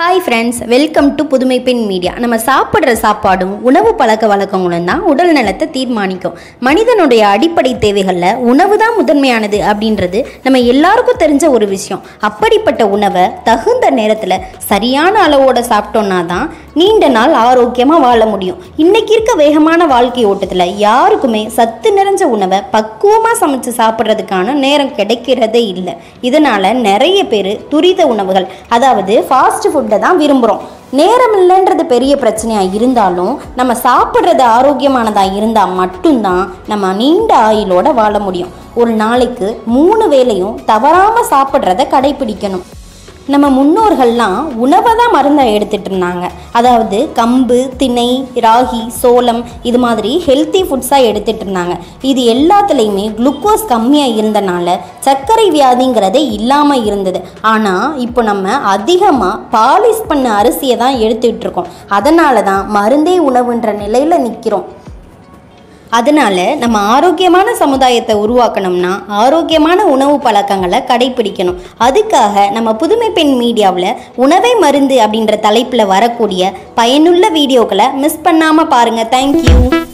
hi friends welcome to புதுமை பெண் media நம்ம சாப்பிட்ற சாப்பாடும் உணவு பழக்க வழக்கங்களும் தான் உடல் நலத்தை தீர்மானிக்கும் மனிதனுடைய அடிப்படை தேவைகளில் உணவு தான் முதன்மையானது அப்படின்றது நம்ம எல்லாருக்கும் தெரிஞ்ச ஒரு விஷயம் அப்படிப்பட்ட உணவை தகுந்த நேரத்தில் சரியான அளவோட சாப்பிட்டோன்னா தான் நீண்ட நாள் ஆரோக்கியமாக வாழ முடியும் இன்னைக்கு இருக்க வேகமான வாழ்க்கை ஓட்டத்தில் யாருக்குமே சத்து நிறைஞ்ச உணவை பக்குவமாக சமைச்சு சாப்பிட்றதுக்கான நேரம் கிடைக்கிறதே இல்லை இதனால் நிறைய பேர் துரித உணவுகள் அதாவது ஃபாஸ்ட் ஃபுட்டை தான் விரும்புகிறோம் நேரம் இல்லைன்றது பெரிய பிரச்சனையாக இருந்தாலும் நம்ம சாப்பிட்றது ஆரோக்கியமானதாக இருந்தால் மட்டும்தான் நம்ம நீண்ட ஆயுளோட வாழ முடியும் ஒரு நாளைக்கு மூணு வேளையும் தவறாமல் சாப்பிட்றத கடைபிடிக்கணும் நம்ம முன்னோர்கள்லாம் உணவை தான் மருந்தாக எடுத்துட்டு இருந்தாங்க அதாவது கம்பு திணை ராகி சோளம் இது மாதிரி ஹெல்த்தி ஃபுட்ஸாக எடுத்துட்டு இருந்தாங்க இது எல்லாத்துலேயுமே குளுக்கோஸ் கம்மியாக இருந்தனால சர்க்கரை வியாதிங்கிறதே இல்லாமல் இருந்தது ஆனால் இப்போ நம்ம அதிகமாக பாலிஷ் பண்ண அரிசியை தான் எடுத்துக்கிட்டு இருக்கோம் அதனால தான் மருந்தே உணவுன்ற நிலையில் நிற்கிறோம் அதனால நம்ம ஆரோக்கியமான சமுதாயத்தை உருவாக்கணும்னா ஆரோக்கியமான உணவு பழக்கங்களை கடைபிடிக்கணும் அதுக்காக நம்ம புதுமை பெண் மீடியாவில் உணவே மருந்து அப்படின்ற தலைப்பில் வரக்கூடிய பயனுள்ள வீடியோக்களை மிஸ் பண்ணாமல் பாருங்கள் தேங்க்யூ